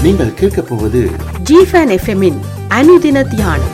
நீங்கள் கேட்கப் போவது ஜிஃபன் எஃப்எம்மின் அனுதின தியானம்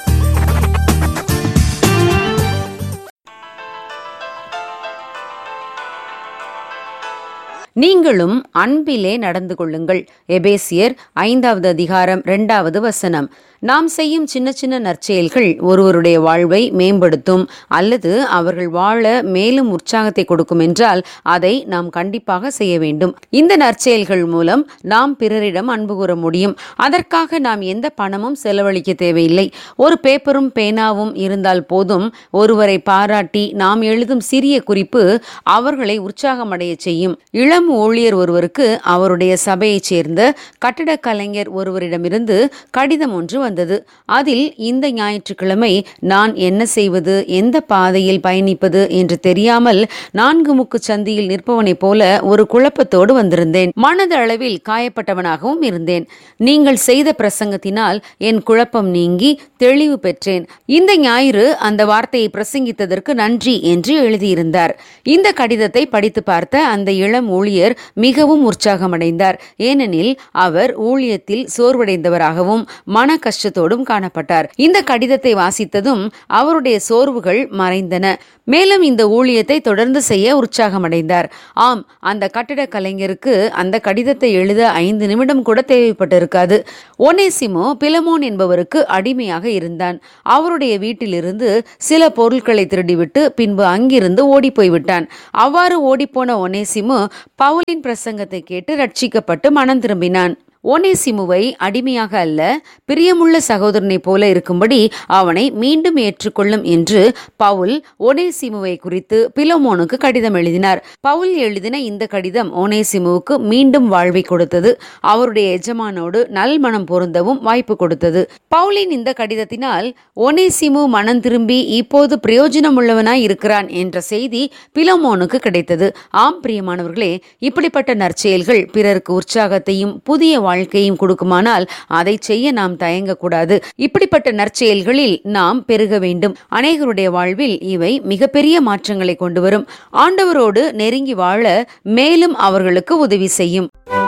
நீங்களும் அன்பிலே நடந்து கொள்ளுங்கள் எபேசியர் ஐந்தாவது அதிகாரம் இரண்டாவது வசனம் நாம் செய்யும் சின்ன சின்ன நற்செயல்கள் ஒருவருடைய வாழ்வை மேம்படுத்தும் அல்லது அவர்கள் வாழ மேலும் உற்சாகத்தை கொடுக்கும் என்றால் அதை நாம் கண்டிப்பாக செய்ய வேண்டும் இந்த நற்செயல்கள் மூலம் நாம் பிறரிடம் அன்பு கூற முடியும் அதற்காக நாம் எந்த பணமும் செலவழிக்க தேவையில்லை ஒரு பேப்பரும் பேனாவும் இருந்தால் போதும் ஒருவரை பாராட்டி நாம் எழுதும் சிறிய குறிப்பு அவர்களை உற்சாகமடைய செய்யும் இளம் ஊழியர் ஒருவருக்கு அவருடைய சபையைச் சேர்ந்த கட்டடக் கலைஞர் ஒருவரிடமிருந்து கடிதம் ஒன்று வந்தது அதில் இந்த ஞாயிற்றுக்கிழமை நான் என்ன செய்வது எந்த பாதையில் பயணிப்பது என்று தெரியாமல் நான்கு முக்கு சந்தியில் நிற்பவனைப் போல ஒரு குழப்பத்தோடு வந்திருந்தேன் மனதளவில் காயப்பட்டவனாகவும் இருந்தேன் நீங்கள் செய்த பிரசங்கத்தினால் என் குழப்பம் நீங்கி தெளிவு பெற்றேன் இந்த ஞாயிறு அந்த வார்த்தையை பிரசங்கித்ததற்கு நன்றி என்று எழுதியிருந்தார் இந்த கடிதத்தை படித்து பார்த்த அந்த இளம் ஊழியர் மிகவும் உற்சாகமடைந்தார் ஏனெனில் அவர் ஊழியத்தில் சோர்வடைந்தவராகவும் மன கஷ்டத்தோடும் காணப்பட்டார் இந்த கடிதத்தை வாசித்ததும் அவருடைய சோர்வுகள் மறைந்தன மேலும் இந்த ஊழியத்தை தொடர்ந்து செய்ய உற்சாகமடைந்தார் ஆம் அந்த கட்டிட கலைஞருக்கு அந்த கடிதத்தை எழுத ஐந்து நிமிடம் கூட தேவைப்பட்டிருக்காது ஒனேசிமோ பிலமோன் என்பவருக்கு அடிமையாக இருந்தான் அவருடைய வீட்டிலிருந்து சில பொருட்களை திருடிவிட்டு பின்பு அங்கிருந்து ஓடிப்போய் விட்டான் அவ்வாறு ஓடிப்போன ஒனேசிமு பவுலின் பிரசங்கத்தை கேட்டு ரட்சிக்கப்பட்டு மனம் திரும்பினான் ஒனேசிமுவை அடிமையாக அல்ல பிரியமுள்ள சகோதரனைப் போல இருக்கும்படி அவனை மீண்டும் ஏற்றுக்கொள்ளும் என்று பவுல் ஒனேசிமுவை குறித்து பிலோமோனுக்கு கடிதம் எழுதினார் பவுல் எழுதின இந்த கடிதம் ஒனேசிமுவுக்கு மீண்டும் வாழ்வை கொடுத்தது அவருடைய எஜமானோடு நல்மனம் பொருந்தவும் வாய்ப்பு கொடுத்தது பவுலின் இந்த கடிதத்தினால் ஒனேசிமு மனம் திரும்பி இப்போது பிரயோஜனமுள்ளவனாய் இருக்கிறான் என்ற செய்தி பிலோமோனுக்கு கிடைத்தது ஆம் பிரியமானவர்களே இப்படிப்பட்ட நற்செயல்கள் பிறருக்கு உற்சாகத்தையும் புதிய வாழ்க்கையும் கொடுக்குமானால் அதை செய்ய நாம் தயங்கக்கூடாது இப்படிப்பட்ட நற்செயல்களில் நாம் பெருக வேண்டும் அநேகருடைய வாழ்வில் இவை மிகப்பெரிய மாற்றங்களை கொண்டு வரும் ஆண்டவரோடு நெருங்கி வாழ மேலும் அவர்களுக்கு உதவி செய்யும்